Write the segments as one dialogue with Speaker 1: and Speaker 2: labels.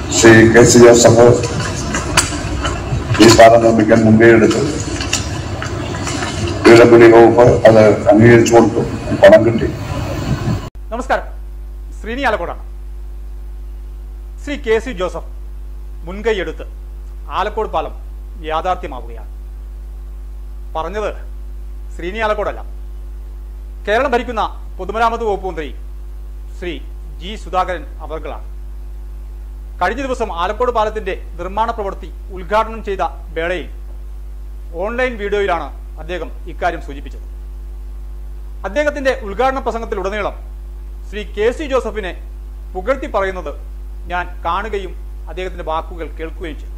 Speaker 1: Shri K C Joseph ഈ സ്ഥാനം നിർമ്മിക്കാൻ മുൻകൈ എടുത്തു പി ഡബ്ല്യു വകുപ്പ് അത് അംഗീകരിച്ചു കൊടുത്തു പണം കിട്ടി
Speaker 2: നമസ്കാരം ശ്രീനി ആലക്കോടാണ് ശ്രീ കെ സി ജോസഫ് മുൻകൈയെടുത്ത് ആലക്കോട് പാലം യാഥാർത്ഥ്യമാവുകയാണ് പറഞ്ഞത് ശ്രീനി ആലക്കോടല്ല കേരളം ഭരിക്കുന്ന പൊതുമരാമത്ത് വകുപ്പ് മന്ത്രി ശ്രീ ജി സുധാകരൻ അവർകളാണ് കഴിഞ്ഞ ദിവസം ആലക്കോട് പാലത്തിന്റെ നിർമ്മാണ പ്രവൃത്തി ഉദ്ഘാടനം ചെയ്ത വേളയിൽ ഓൺലൈൻ വീഡിയോയിലാണ് അദ്ദേഹം ഇക്കാര്യം സൂചിപ്പിച്ചത് അദ്ദേഹത്തിന്റെ ഉദ്ഘാടന പ്രസംഗത്തിലുടനീളം ശ്രീ കെ സി ജോസഫിനെ പുകഴ്ത്തി പറയുന്നത് ഞാൻ കാണുകയും അദ്ദേഹത്തിന്റെ വാക്കുകൾ കേൾക്കുകയും ചെയ്തു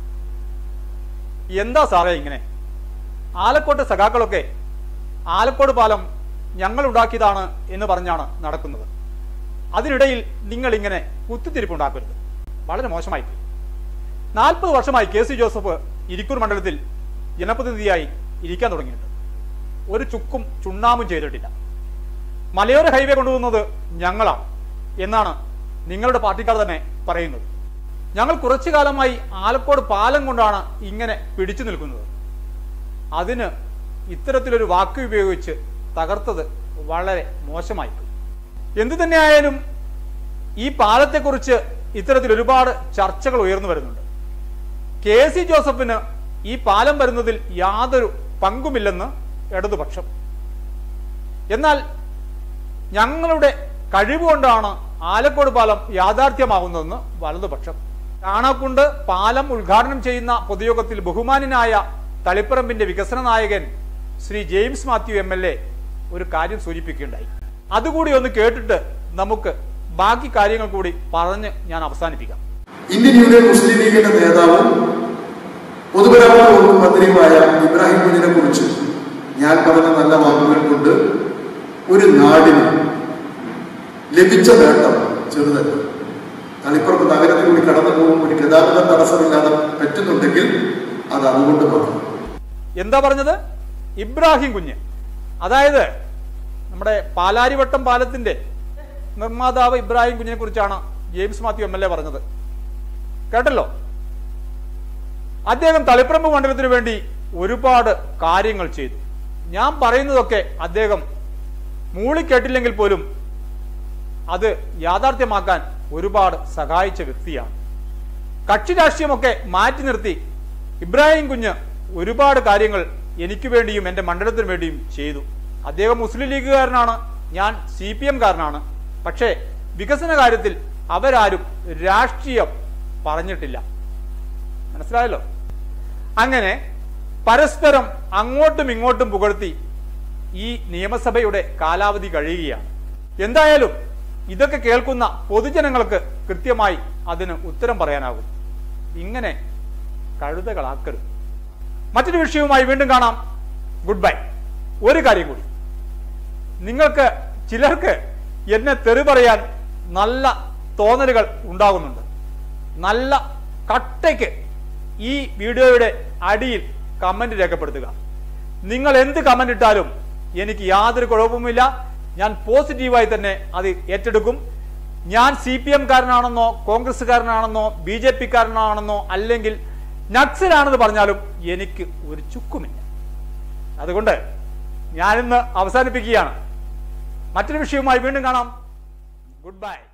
Speaker 2: എന്താ സാറേ ഇങ്ങനെ ആലക്കോട്ടെ സഖാക്കളൊക്കെ ആലക്കോട് പാലം ഞങ്ങൾ ഉണ്ടാക്കിയതാണ് എന്ന് പറഞ്ഞാണ് നടക്കുന്നത് അതിനിടയിൽ നിങ്ങൾ ഇങ്ങനെ കുത്തിത്തിരിപ്പുണ്ടാക്കരുത് വളരെ മോശമായി നാൽപ്പത് വർഷമായി കെ സി ജോസഫ് ഇരിക്കൂർ മണ്ഡലത്തിൽ ജനപ്രതിനിധിയായി ഇരിക്കാൻ തുടങ്ങിയിട്ട് ഒരു ചുക്കും ചുണ്ണാമും ചെയ്തിട്ടില്ല മലയോര ഹൈവേ കൊണ്ടുപോകുന്നത് ഞങ്ങളാണ് എന്നാണ് നിങ്ങളുടെ പാർട്ടിക്കാർ തന്നെ പറയുന്നത് ഞങ്ങൾ കുറച്ചു കാലമായി ആലക്കോട് പാലം കൊണ്ടാണ് ഇങ്ങനെ പിടിച്ചു നിൽക്കുന്നത് അതിന് ഇത്തരത്തിലൊരു വാക്ക് ഉപയോഗിച്ച് തകർത്തത് വളരെ മോശമായി എന്തു തന്നെയായാലും ഈ പാലത്തെക്കുറിച്ച് ഇത്തരത്തിൽ ഒരുപാട് ചർച്ചകൾ ഉയർന്നു വരുന്നുണ്ട് കെ സി ജോസഫിന് ഈ പാലം വരുന്നതിൽ യാതൊരു പങ്കുമില്ലെന്ന് ഇടതുപക്ഷം എന്നാൽ ഞങ്ങളുടെ കഴിവുകൊണ്ടാണ് ആലക്കോട് പാലം യാഥാർത്ഥ്യമാകുന്നതെന്ന് വലതുപക്ഷം കാണാക്കുണ്ട് പാലം ഉദ്ഘാടനം ചെയ്യുന്ന പൊതുയോഗത്തിൽ ബഹുമാനായ തളിപ്പറമ്പിന്റെ വികസന നായകൻ Shri James Mathew M L A ഒരു കാര്യം സൂചിപ്പിക്കുകയുണ്ടായി അതുകൂടി ഒന്ന് കേട്ടിട്ട് നമുക്ക് ബാക്കി കാര്യങ്ങൾ കൂടി പറഞ്ഞ് ഞാൻ അവസാനിപ്പിക്കാം
Speaker 3: ഇന്ത്യൻ യൂണിയൻ മുസ്ലിം ലീഗിന്റെ നേതാവും പൊതുമരാമത്ത് വകുപ്പ് മന്ത്രിയുമായ ഇബ്രാഹിം കുഞ്ഞിനെ കുറിച്ച് ഞാൻ പറഞ്ഞ നല്ല വാക്കുകൾ കൊണ്ട് ഒരു നാടിന് ലഭിച്ച നേട്ടം ചെറുതല്ല തളിപ്പുറത്ത് നഗരത്തിൽ കൂടി കടന്നു പോകുമ്പോൾ ഒരു ഗതാഗത തടസ്സമില്ലാതെ പറ്റുന്നുണ്ടെങ്കിൽ അത് അതുകൊണ്ട് മാത്രം
Speaker 2: എന്താ പറഞ്ഞത് ഇബ്രാഹിം കുഞ്ഞ് അതായത് നമ്മുടെ പാലാരിവട്ടം പാലത്തിന്റെ നിർമ്മാതാവ് ഇബ്രാഹിം കുഞ്ഞിനെ കുറിച്ചാണ് James Mathew M L A പറഞ്ഞത് കേട്ടല്ലോ അദ്ദേഹം തളിപ്പറമ്പ് മണ്ഡലത്തിന് വേണ്ടി ഒരുപാട് കാര്യങ്ങൾ ചെയ്തു ഞാൻ പറയുന്നതൊക്കെ അദ്ദേഹം മൂളിക്കേട്ടില്ലെങ്കിൽ പോലും അത് യാഥാർത്ഥ്യമാക്കാൻ ഒരുപാട് സഹായിച്ച വ്യക്തിയാണ് കക്ഷി രാഷ്ട്രീയമൊക്കെ മാറ്റി നിർത്തി ഇബ്രാഹിം കുഞ്ഞ് ഒരുപാട് കാര്യങ്ങൾ എനിക്ക് വേണ്ടിയും എൻ്റെ മണ്ഡലത്തിന് വേണ്ടിയും ചെയ്തു അദ്ദേഹം മുസ്ലിം ലീഗുകാരനാണ് ഞാൻ സി പി എംകാരനാണ് പക്ഷേ വികസന കാര്യത്തിൽ അവരാരും രാഷ്ട്രീയം പറഞ്ഞിട്ടില്ല മനസ്സിലായല്ലോ അങ്ങനെ പരസ്പരം അങ്ങോട്ടും ഇങ്ങോട്ടും പുകഴ്ത്തി ഈ നിയമസഭയുടെ കാലാവധി കഴിയുകയാണ് എന്തായാലും ഇതൊക്കെ കേൾക്കുന്ന പൊതുജനങ്ങൾക്ക് കൃത്യമായി അതിന് ഉത്തരം പറയാനാകും ഇങ്ങനെ കഴുതകളാക്കരുത് മറ്റൊരു വിഷയവുമായി വീണ്ടും കാണാം ഗുഡ് ബൈ ഒരു കാര്യം കൂടി നിങ്ങൾക്ക് ചിലർക്ക് എന്നെ തെറി പറയാൻ നല്ല തോന്നലുകൾ ഉണ്ടാകുന്നുണ്ട് നല്ല കട്ടയ്ക്ക് ഈ വീഡിയോയുടെ അടിയിൽ കമന്റ് രേഖപ്പെടുത്തുക നിങ്ങൾ എന്ത് കമന്റ് ഇട്ടാലും എനിക്ക് യാതൊരു കുഴപ്പവുമില്ല ഞാൻ പോസിറ്റീവായി തന്നെ അത് ഏറ്റെടുക്കും ഞാൻ സി പി എംകാരനാണെന്നോ കോൺഗ്രസ്സുകാരനാണെന്നോ ബി ജെ പിക്കാരനാണെന്നോ അല്ലെങ്കിൽ നക്സലാണെന്ന് പറഞ്ഞാലും എനിക്ക് ഒരു ചുക്കുമില്ല അതുകൊണ്ട് ഞാനിന്ന് അവസാനിപ്പിക്കുകയാണ് മറ്റൊരു വിഷയവുമായി വീണ്ടും കാണാം ഗുഡ് ബൈ